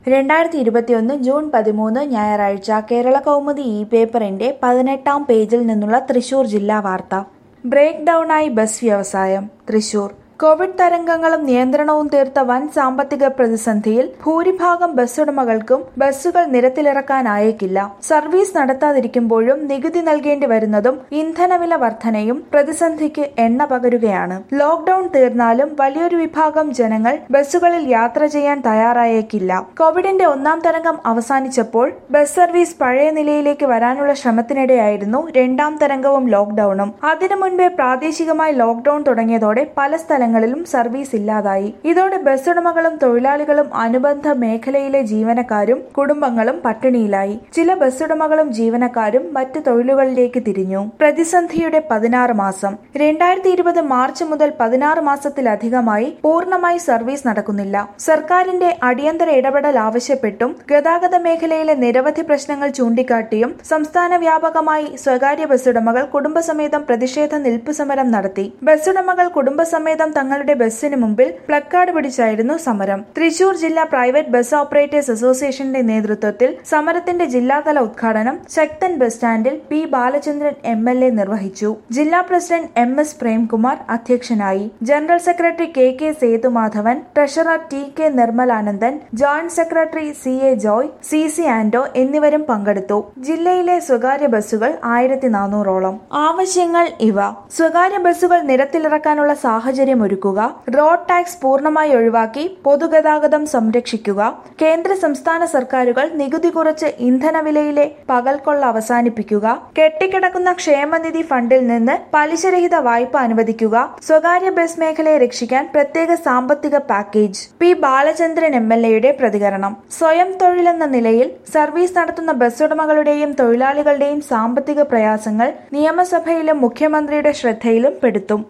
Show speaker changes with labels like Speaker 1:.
Speaker 1: രണ്ടായിരത്തി ഇരുപത്തിയൊന്ന് ജൂൺ പതിമൂന്ന് ഞായറാഴ്ച കേരള കൗമുദി ഇ പേപ്പറിന്റെ പതിനെട്ടാം പേജിൽ നിന്നുള്ള തൃശൂർ ജില്ലാ വാർത്ത ബ്രേക്ക് ഡൌണായി ബസ് വ്യവസായം തൃശൂർ കോവിഡ് തരംഗങ്ങളും നിയന്ത്രണവും തീർത്ത വൻ സാമ്പത്തിക പ്രതിസന്ധിയിൽ ഭൂരിഭാഗം ബസ്സുടമകൾക്കും ബസ്സുകൾ നിരത്തിലിറക്കാനായേക്കില്ല സർവീസ് നടത്താതിരിക്കുമ്പോഴും നികുതി നൽകേണ്ടി വരുന്നതും ഇന്ധനവില വർധനയും പ്രതിസന്ധിക്ക് എണ്ണ പകരുകയാണ് ലോക്ഡൌൺ തീർന്നാലും വലിയൊരു വിഭാഗം ജനങ്ങൾ ബസ്സുകളിൽ യാത്ര ചെയ്യാൻ തയ്യാറായേക്കില്ല കോവിഡിന്റെ ഒന്നാം തരംഗം അവസാനിച്ചപ്പോൾ ബസ് സർവീസ് പഴയ നിലയിലേക്ക് വരാനുള്ള ശ്രമത്തിനിടെയായിരുന്നു രണ്ടാം തരംഗവും ലോക്ഡൌണും അതിനു മുൻപേ പ്രാദേശികമായി ലോക്ഡൌൺ തുടങ്ങിയതോടെ പല സ്ഥലങ്ങളിലും സർവീസ് ഇല്ലാതായി ഇതോടെ ബസ് ഉടമകളും തൊഴിലാളികളും അനുബന്ധ മേഖലയിലെ ജീവനക്കാരും കുടുംബങ്ങളും പട്ടിണിയിലായി ചില ബസ് ഉടമകളും ജീവനക്കാരും മറ്റ് തൊഴിലുകളിലേക്ക് തിരിഞ്ഞു പ്രതിസന്ധിയുടെ പതിനാറ് മാസം രണ്ടായിരത്തി ഇരുപത് മാർച്ച് മുതൽ പതിനാറ് മാസത്തിലധികമായി പൂർണ്ണമായി സർവീസ് നടക്കുന്നില്ല സർക്കാരിന്റെ അടിയന്തര ഇടപെടൽ ആവശ്യപ്പെട്ടും ഗതാഗത മേഖലയിലെ നിരവധി പ്രശ്നങ്ങൾ ചൂണ്ടിക്കാട്ടിയും സംസ്ഥാന വ്യാപകമായി സ്വകാര്യ ബസ്സുടമകൾ കുടുംബസമേതം പ്രതിഷേധ നിൽപ്പ് സമരം നടത്തി ബസ്സുടമകൾ കുടുംബസമേതം തങ്ങളുടെ ബസ്സിന് മുമ്പിൽ പ്ലക്കാർഡ് പിടിച്ചായിരുന്നു സമരം തൃശൂർ ജില്ലാ പ്രൈവറ്റ് ബസ് ഓപ്പറേറ്റേഴ്സ് അസോസിയേഷന്റെ നേതൃത്വത്തിൽ സമരത്തിന്റെ ജില്ലാതല ഉദ്ഘാടനം ശക്തൻ ബസ് സ്റ്റാൻഡിൽ P Balachandran M L A നിർവഹിച്ചു ജില്ലാ പ്രസിഡന്റ് എം എസ് പ്രേംകുമാർ അധ്യക്ഷനായി general secretary K K Sethumadhavan treasurer T K Nirmalanandan joint secretary C A Joy C C Anto എന്നിവരും പങ്കെടുത്തു ജില്ലയിലെ സ്വകാര്യ ബസ്സുകൾ ആയിരത്തി നാനൂറോളം ആവശ്യങ്ങൾ ഇവ സ്വകാര്യ ബസ്സുകൾ നിരത്തിലിറക്കാനുള്ള സാഹചര്യം ഒരുക്കുക റോഡ് ടാക്സ് പൂർണ്ണമായി ഒഴിവാക്കി പൊതുഗതാഗതം സംരക്ഷിക്കുക കേന്ദ്ര സംസ്ഥാന സർക്കാരുകൾ നികുതി കുറച്ച് ഇന്ധനവിലയിലെ പകൽക്കൊള്ള അവസാനിപ്പിക്കുക കെട്ടിക്കിടക്കുന്ന ക്ഷേമനിധി ഫണ്ടിൽ നിന്ന് പലിശരഹിത വായ്പ അനുവദിക്കുക സ്വകാര്യ ബസ് മേഖലയെ രക്ഷിക്കാൻ പ്രത്യേക സാമ്പത്തിക package P Balachandran M L എയുടെ പ്രതികരണം സ്വയം തൊഴിലെന്ന നിലയിൽ സർവീസ് നടത്തുന്ന ബസ് ഉടമകളുടെയും തൊഴിലാളികളുടെയും സാമ്പത്തിക പ്രയാസങ്ങൾ നിയമസഭയിലും മുഖ്യമന്ത്രിയുടെ ശ്രദ്ധയിലും പെടുത്തും